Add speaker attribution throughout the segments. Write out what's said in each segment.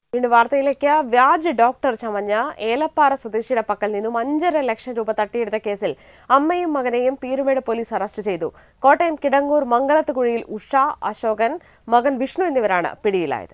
Speaker 1: വീണ്ടും വാർത്തയിലേക്ക് വ്യാജ ഡോക്ടർ ചമഞ്ഞ ഏലപ്പാറ സ്വദേശിയുടെ പക്കൽ നിന്നും അഞ്ചര ലക്ഷം രൂപ തട്ടിയെടുത്ത കേസിൽ അമ്മയും മകനെയും പീരുമേട് പോലീസ് അറസ്റ്റ് ചെയ്തു കോട്ടയം കിടങ്ങൂർ മംഗലത്തുകുഴിയിൽ ഉഷ അശോകൻ മകൻ വിഷ്ണു എന്നിവരാണ് പിടിയിലായത്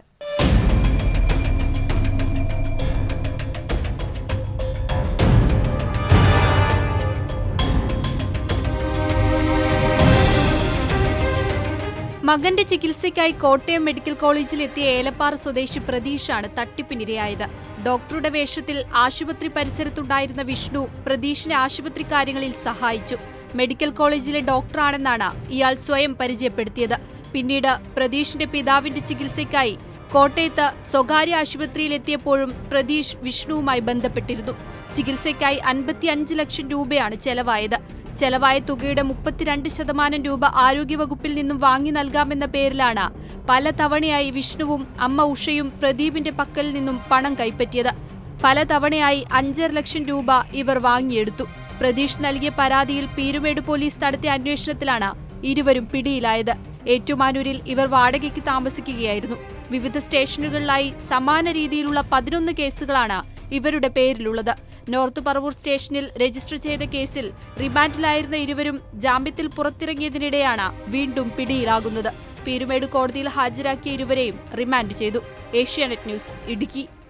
Speaker 2: മകന്റെ ചികിത്സയ്ക്കായി കോട്ടയം മെഡിക്കൽ കോളേജിൽ എത്തിയ ഏലപ്പാറ സ്വദേശി പ്രതീഷാണ് തട്ടിപ്പിനിരയായത് ഡോക്ടറുടെ വേഷത്തിൽ ആശുപത്രി പരിസരത്തുണ്ടായിരുന്ന വിഷ്ണു പ്രതീഷിനെ ആശുപത്രി കാര്യങ്ങളിൽ സഹായിച്ചു മെഡിക്കൽ കോളേജിലെ ഡോക്ടറാണെന്നാണ് ഇയാൾ സ്വയം പരിചയപ്പെടുത്തിയത് പിന്നീട് പ്രതീഷിന്റെ പിതാവിന്റെ ചികിത്സയ്ക്കായി കോട്ടയത്ത് സ്വകാര്യ ആശുപത്രിയിലെത്തിയപ്പോഴും പ്രതീഷ് വിഷ്ണുവുമായി ബന്ധപ്പെട്ടിരുന്നു ചികിത്സയ്ക്കായി അൻപത്തിയഞ്ച് ലക്ഷം രൂപയാണ് ചെലവായത് ചെലവായ തുകയുടെ മുപ്പത്തിരണ്ട് ശതമാനം രൂപ ആരോഗ്യവകുപ്പിൽ നിന്നും വാങ്ങി നൽകാമെന്ന പേരിലാണ് പല തവണയായി വിഷ്ണുവും അമ്മ ഉഷയും പ്രദീപിന്റെ പക്കൽ നിന്നും പണം കൈപ്പറ്റിയത് പല തവണയായി അഞ്ചര ലക്ഷം രൂപ ഇവർ വാങ്ങിയെടുത്തു പ്രതീഷ് നൽകിയ പരാതിയിൽ പീരുമേട് പോലീസ് നടത്തിയ അന്വേഷണത്തിലാണ് ഇരുവരും പിടിയിലായത് ഏറ്റുമാനൂരിൽ ഇവർ വാടകയ്ക്ക് താമസിക്കുകയായിരുന്നു വിവിധ സ്റ്റേഷനുകളിലായി സമാന രീതിയിലുള്ള പതിനൊന്ന് കേസുകളാണ് ഇവരുടെ പേരിലുള്ളത് നോർത്ത് പറവൂർ സ്റ്റേഷനിൽ രജിസ്റ്റർ ചെയ്ത കേസിൽ റിമാൻഡിലായിരുന്ന ഇരുവരും ജാമ്യത്തിൽ പുറത്തിറങ്ങിയതിനിടെയാണ് വീണ്ടും പിടിയിലാകുന്നത് പീരുമേട് കോടതിയിൽ ഹാജരാക്കിയ ഇരുവരെയും റിമാൻഡ് ചെയ്തു ഏഷ്യാനെറ്റ് ന്യൂസ് ഇടുക്കി